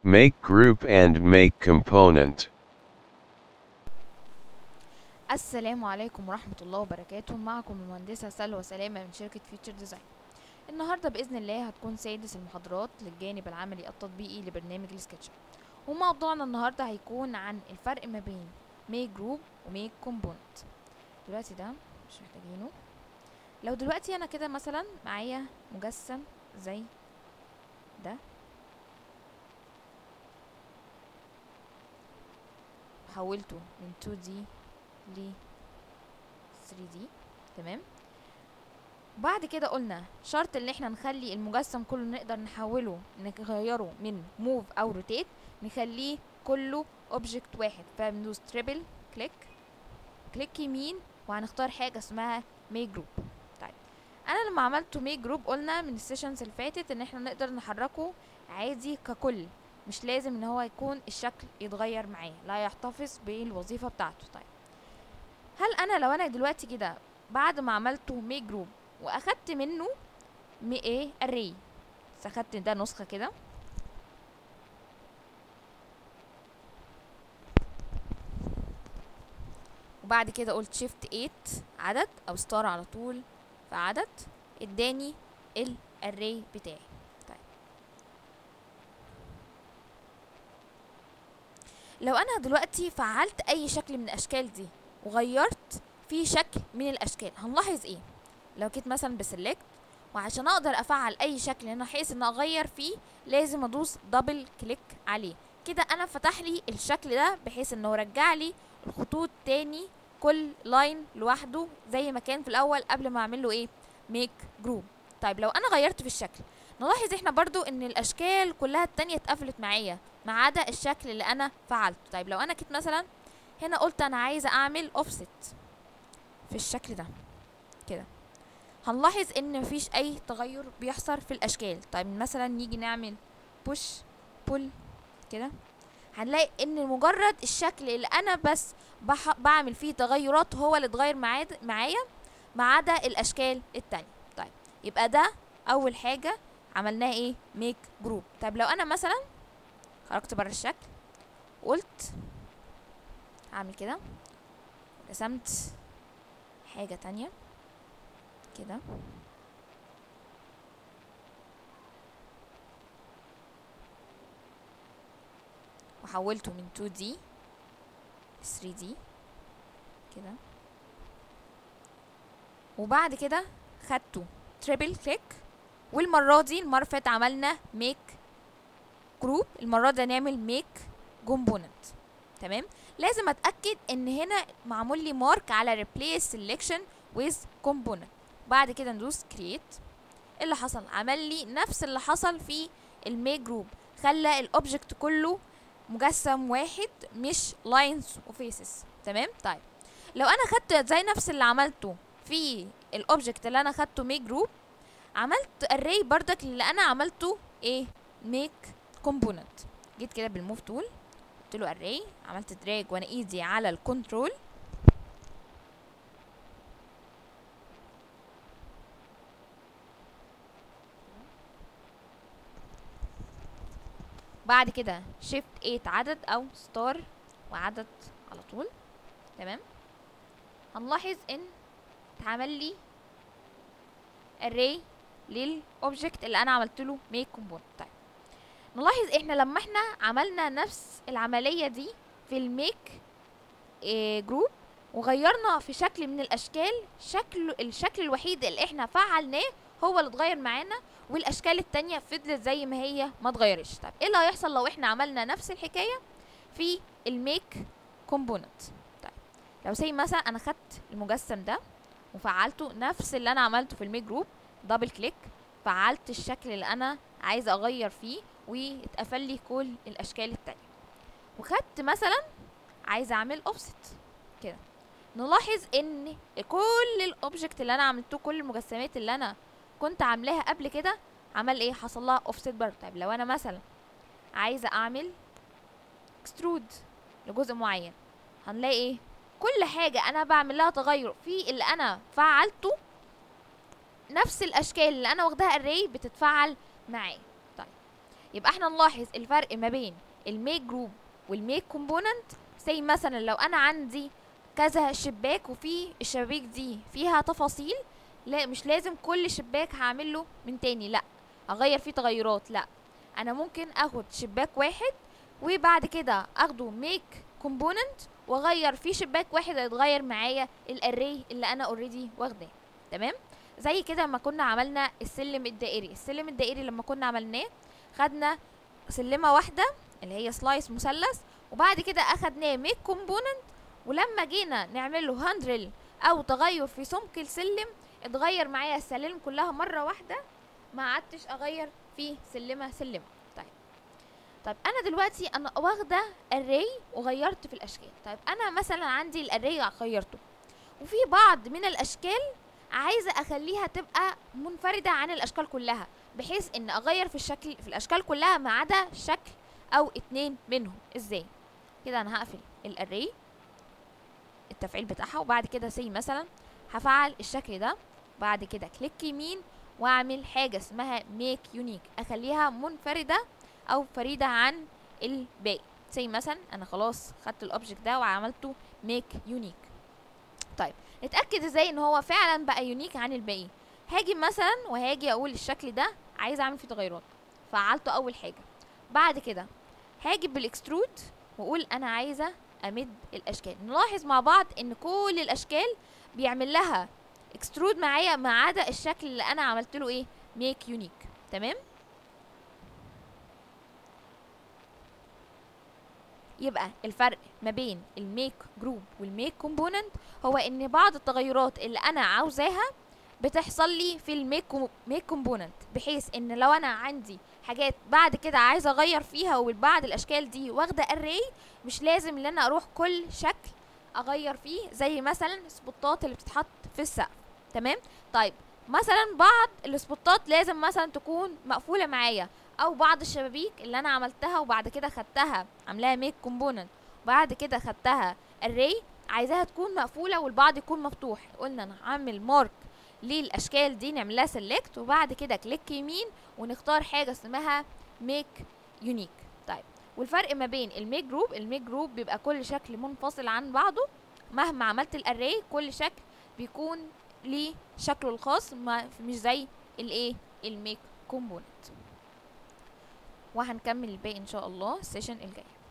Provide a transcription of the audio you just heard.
Make group and make component. السلام عليكم ورحمة الله وبركاته معكم المهندسة سلوى سلامة من شركة فيوتشر ديزاين النهاردة بإذن الله هتكون سادس المحاضرات للجانب العملي التطبيقي لبرنامج السكتش وموضوعنا النهاردة هيكون عن الفرق ما بين ميك جروب وميك كومبوننت دلوقتي ده مش محتاجينه لو دلوقتي أنا كده مثلا معايا مجسم زي ده حولته من 2D ل 3D تمام بعد كده قلنا شرط ان احنا نخلي المجسم كله نقدر نحوله نغيره من موف او روتيت نخليه كله اوبجكت واحد فبندوس تريبل كليك كليك يمين وهنختار حاجه اسمها ميك جروب طيب انا لما عملته ميك جروب قلنا من السيشنز اللي فاتت ان احنا نقدر نحركه عادي ككل مش لازم ان هو يكون الشكل يتغير معاه لا يحتفظ بالوظيفه بتاعته طيب هل انا لو انا دلوقتي كده بعد ما عملته ميك جروب واخدت منه مي ايه اري اخدت ده نسخه كده وبعد كده قلت شيفت 8 عدد او ستار على طول في عدد اداني الاري بتاعي طيب لو انا دلوقتي فعلت اي شكل من الاشكال دي وغيرت في شكل من الاشكال هنلاحظ ايه لو جيت مثلا بسلكت وعشان اقدر افعل اي شكل هنا بحيث ان اغير فيه لازم ادوس دبل كليك عليه كده انا فتح لي الشكل ده بحيث انه رجع لي الخطوط تاني كل لاين لوحده زي ما كان في الاول قبل ما اعمل له ايه ميك جروب طيب لو انا غيرت في الشكل نلاحظ احنا برضو ان الاشكال كلها التانية اتقفلت معايا ما عدا الشكل اللي انا فعلته طيب لو انا كنت مثلا هنا قلت انا عايزه اعمل اوفست في الشكل ده كده هنلاحظ ان مفيش اي تغير بيحصل في الاشكال طيب مثلا نيجي نعمل بوش بول كده هنلاقي ان مجرد الشكل اللي انا بس بح بعمل فيه تغيرات هو اللي اتغير معايا ما عدا الاشكال التانية طيب يبقى ده اول حاجة عملناها ايه ميك جروب طيب لو انا مثلا خرجت بره الشكل قلت هعمل كده رسمت حاجة تانية كده وحولته من 2D ل 3D كده وبعد كده خدته تريبل كليك والمرة دي المرة اللي فاتت عملنا ميك جروب المرة دي هنعمل ميك كومبوننت تمام لازم اتاكد ان هنا معمول لي مارك على replace selection with component بعد كده ندوس create اللي حصل عمل لي نفس اللي حصل في الميك جروب خلى الاوبجكت كله مجسم واحد مش لاينز وفيسز تمام طيب لو انا خدت زي نفس اللي عملته في الاوبجكت اللي انا خدته ميك جروب عملت array بردك اللي انا عملته ايه ميك كومبوننت جيت كده بالموف تول قلت له array عملت دراج وانا ايدي على الكنترول بعد كده شيفت 8 عدد او ستار وعدد على طول تمام هنلاحظ ان اتعمل لي array للاوبجكت اللي انا عملت له ميك كومبوننت طيب نلاحظ احنا لما احنا عملنا نفس العملية دي في الميك إيه جروب وغيرنا في شكل من الاشكال شكل الشكل الوحيد اللي احنا فعلناه هو اللي اتغير معانا والاشكال التانية فضلت زي ما هي ما اتغيرتش طب ايه اللي هيحصل لو احنا عملنا نفس الحكاية في الميك كومبوننت طيب لو سي مثلا انا خدت المجسم ده وفعلته نفس اللي انا عملته في الميك جروب دبل كليك فعلت الشكل اللي انا عايزه اغير فيه واتقفل لي كل الاشكال التانية وخدت مثلا عايزه اعمل اوفست كده نلاحظ ان كل الاوبجكت اللي انا عملته كل المجسمات اللي انا كنت عاملاها قبل كده عمل ايه حصل لها اوفست برضه طيب لو انا مثلا عايزه اعمل اكسترود لجزء معين هنلاقي ايه كل حاجه انا بعمل لها تغير في اللي انا فعلته نفس الاشكال اللي انا واخداها الري بتتفعل معايا طيب يبقى احنا نلاحظ الفرق ما بين الميك جروب والميك كومبوننت زي مثلا لو انا عندي كذا شباك وفي الشبابيك دي فيها تفاصيل لا مش لازم كل شباك هعمل له من تاني لا اغير فيه تغيرات لا انا ممكن اخد شباك واحد وبعد كده اخده ميك كومبوننت واغير فيه شباك واحد هيتغير معايا الاري اللي انا اوريدي واخداه تمام زي كده ما كنا عملنا السلم الدائري السلم الدائري لما كنا عملناه خدنا سلمه واحده اللي هي سلايس مثلث وبعد كده اخدناه ميك كومبوننت ولما جينا نعمل له هاندرل او تغير في سمك السلم اتغير معايا السلالم كلها مره واحده ما عدتش اغير في سلمه سلمه طيب طيب انا دلوقتي انا واخده اري وغيرت في الاشكال طيب انا مثلا عندي الاري غيرته وفي بعض من الاشكال عايزه اخليها تبقى منفرده عن الاشكال كلها بحيث ان اغير في الشكل في الاشكال كلها ما عدا شكل او اتنين منهم ازاي كده انا هقفل الاري التفعيل بتاعها وبعد كده سي مثلا هفعل الشكل ده بعد كده كليك يمين واعمل حاجه اسمها ميك يونيك اخليها منفرده او فريده عن الباقي زي مثلا انا خلاص خدت الاوبجكت ده وعملته ميك يونيك طيب نتاكد ازاي ان هو فعلا بقى يونيك عن الباقي هاجي مثلا وهاجي اقول الشكل ده عايزه اعمل فيه تغيرات فعلته اول حاجه بعد كده هاجي بالاكسترود واقول انا عايزه امد الاشكال نلاحظ مع بعض ان كل الاشكال بيعمل لها اكسترود معايا ما عدا الشكل اللي انا عملت له ايه ميك يونيك تمام يبقى الفرق ما بين الميك جروب والميك كومبوننت هو ان بعض التغيرات اللي انا عاوزاها بتحصل لي في الميك ميك كومبوننت بحيث ان لو انا عندي حاجات بعد كده عايزه اغير فيها وبعض الاشكال دي واخده اري مش لازم ان انا اروح كل شكل اغير فيه زي مثلا السبوتات اللي بتتحط في السقف تمام طيب مثلا بعض السبوتات لازم مثلا تكون مقفوله معايا او بعض الشبابيك اللي انا عملتها وبعد كده خدتها عاملاها ميك كومبوننت وبعد كده خدتها اري عايزاها تكون مقفوله والبعض يكون مفتوح قلنا انا هعمل مارك للاشكال دي نعملها سيلكت وبعد كده كليك يمين ونختار حاجه اسمها ميك يونيك طيب والفرق ما بين الميك جروب الميك جروب بيبقى كل شكل منفصل عن بعضه مهما عملت الاري كل شكل بيكون ليه شكله الخاص ما مش زي الايه الميك كومبوننت وهنكمل الباقي ان شاء الله السيشن الجاي